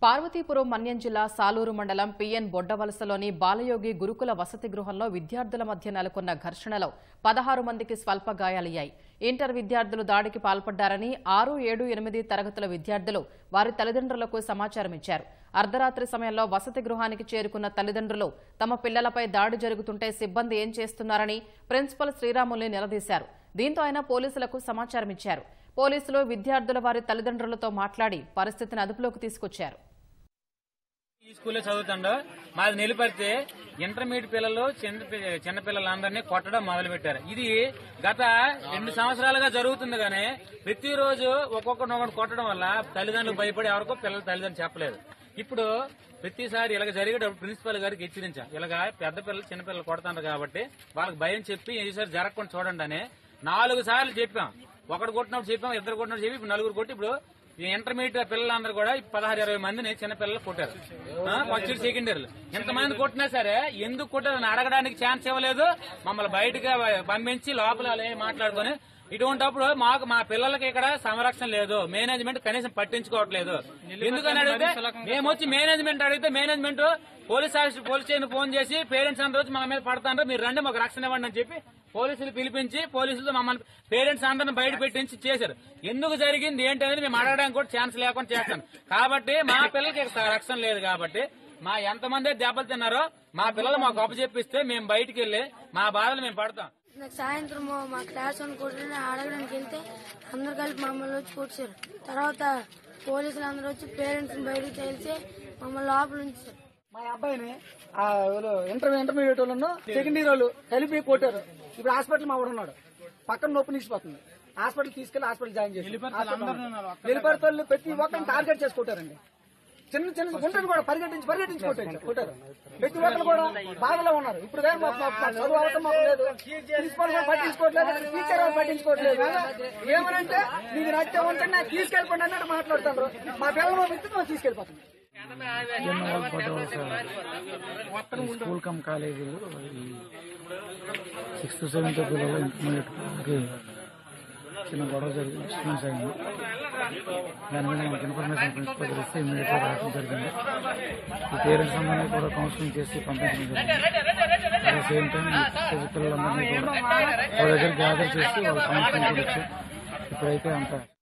పార్వతీపురం మన్యం జిల్లా సాలూరు మండలం పిఎన్ బొడ్డవలసలోని బాలయోగి గురుకుల వసతి గృహంలో విద్యార్థుల మధ్య నెలకొన్న ఘర్షణలో పదహారు మందికి స్వల్ప గాయాలయ్యాయి ఇంటర్ విద్యార్థులు దాడికి పాల్పడ్డారని ఆరు ఏడు ఎనిమిది తరగతుల విద్యార్థులు వారి తల్లిదండ్రులకు సమాచారం ఇచ్చారు అర్ధరాత్రి సమయంలో వసతి గృహానికి చేరుకున్న తల్లిదండ్రులు తమ పిల్లలపై దాడి జరుగుతుంటే సిబ్బంది ఏం చేస్తున్నారని ప్రిన్సిపల్ శ్రీరాముల్ని నిలదీశారు దీంతో ఆయన పోలీసులకు సమాచారం ఇచ్చారు పోలీసులు విద్యార్థుల వారి తల్లిదండ్రులతో మాట్లాడి పరిస్థితిని అదుపులోకి తీసుకొచ్చారు ఈ స్కూల్లో చదువుతుండో మాది నిలబడితే ఇంటర్మీడియట్ పిల్లలు చిన్న పి- చిన్న పిల్లలందరినీ కొట్టడం మొదలు పెట్టారు ఇది గత రెండు సంవత్సరాలుగా జరుగుతుంది కానీ ప్రతిరోజు ఒక్కొక్కరిని కొట్టడం వల్ల తల్లిదండ్రులు భయపడి ఎవరికో పిల్లలు తల్లిదండ్రులు చెప్పలేదు ఇప్పుడు ప్రతిసారి ఇలాగ జరిగేటప్పుడు ప్రిన్సిపల్ గారికి హెచ్చరించాం ఇలాగ పెద్ద పిల్లలు చిన్న పిల్లలు కొడుతున్నారు కాబట్టి వాళ్ళకి భయం చెప్పి ఈసారి జరగకుండా చూడండి అని నాలుగు సార్లు చెప్పాం ఒకటి కొట్టినప్పుడు చెప్పాం ఇద్దరు కొట్టినప్పుడు చెప్పి ఇప్పుడు నలుగురు కొట్టి ఇప్పుడు ఈ ఇంటర్మీడియట్ పిల్లలందరూ కూడా ఈ పదహారు ఇరవై మందిని చిన్న పిల్లలు కొట్టారు ఫస్ట్ ఇయర్ సెకండ్ ఇయర్ ఎంతమంది కొట్టినా సరే ఎందుకు కొట్టారని అడగడానికి ఛాన్స్ ఇవ్వలేదు మమ్మల్ని బయటగా పంపించి లోపల అలా మాట్లాడుకొని ఇటువంటిప్పుడు మాకు మా పిల్లలకి ఇక్కడ సంరక్షణ లేదు మేనేజ్మెంట్ కనీసం పట్టించుకోవట్లేదు ఎందుకని అడిగితే మేము వచ్చి మేనేజ్మెంట్ అడిగితే management police office police station phone చేసి పేరెంట్స్ అందరూ వచ్చి మా మీద పడతాండ్రు మీరు రండి మాకు రక్షణ ఇవ్వండి అని చెప్పి పోలీసులు పిలిపించి పోలీసులతో మమ్మల్ని పేరెంట్స్ అందరిని బయట పెట్టించి చేశారు ఎందుకు జరిగింది ఏంటి అనేది మేము అడగడానికి కూడా ఛాన్స్ లేకుండా చేస్తాం కాబట్టి మా పిల్లలకి ఇక్కడ రక్షణ లేదు కాబట్టి మా ఎంతమంది దెబ్బలు తిన్నారో మా పిల్లలు మాకు అప్పచెప్పిస్తే మేము బయటికి వెళ్ళి మా బాధలు మేము పడతాం నాకు సాయంత్రం మా క్లాస్ అని కొట్టిన అడగడానికి వెళ్తే అందరు కలిపి మమ్మల్ని వచ్చి కొట్టారు తర్వాత పోలీసులు అందరూ వచ్చి పేరెంట్స్ బయటకు తెలిసి మమ్మల్ని లోపల ఉంచారు మా అబ్బాయిని ఆ వీళ్ళు ఇంటర్ ఇంటర్మీడియట్ వాళ్ళు సెకండ్ ఇయర్ వాళ్ళు కలిపి కొట్టారు ఇప్పుడు హాస్పిటల్ మా వాడు ఉన్నాడు పక్కన నొప్పి నిలిచిపోతుంది హాస్పిటల్ తీసుకెళ్లి హాస్పిటల్ జాయిన్ చేసి నిలబడతలు ప్రతి ఒక్కరిని టార్గెట్ చేసి కొట్టారండి చిన్న చిన్న గుంటను కూడా పరిగెట్టించి పరిగెట్టించి కొట్టారు కొట్టారు ప్రతి ఒక్కరు కూడా బాధలో ఉన్నారు ఇప్పుడు కానీ మాకు మాకు మాకు చదువు అవసరం మాకు లేదు ప్రిన్సిపల్ కూడా పట్టించుకోవట్లేదు టీచర్ వాళ్ళు పట్టించుకోవట్లేదు ఏమనంటే మీకు నచ్చే ఉంటే నాకు తీసుకెళ్ళిపోండి అన్నట్టు మాట్లాడుతున్నారు మా పిల్లలు మా మిత్రులు మాకు తీసుకెళ్ళిపోతుంది స్కూల్ కమ్ కాలేజీలో సిక్స్త్ సెవెంత్ పిల్లలు ఇంటర్మీడియట్ కి చిన్న గొడవ జరిగి స్టూడెంట్స్ అయింది దాని మీద మనకి ఇన్ఫర్మేషన్ ప్రిన్సిపల్ తెలిస్తే ఇమీడియట్ గా రావడం జరిగింది ఈ పేరెంట్స్ అందరినీ కూడా కౌన్సిలింగ్ చేసి పంపించడం జరిగింది అట్ ద సేమ్ టైం పిల్లలందరినీ కూడా వాళ్ళ దగ్గర గ్యాదర్ చేసి వాళ్ళ కౌన్సిలింగ్ కూడా ఇచ్చి ఇప్పుడైతే అంత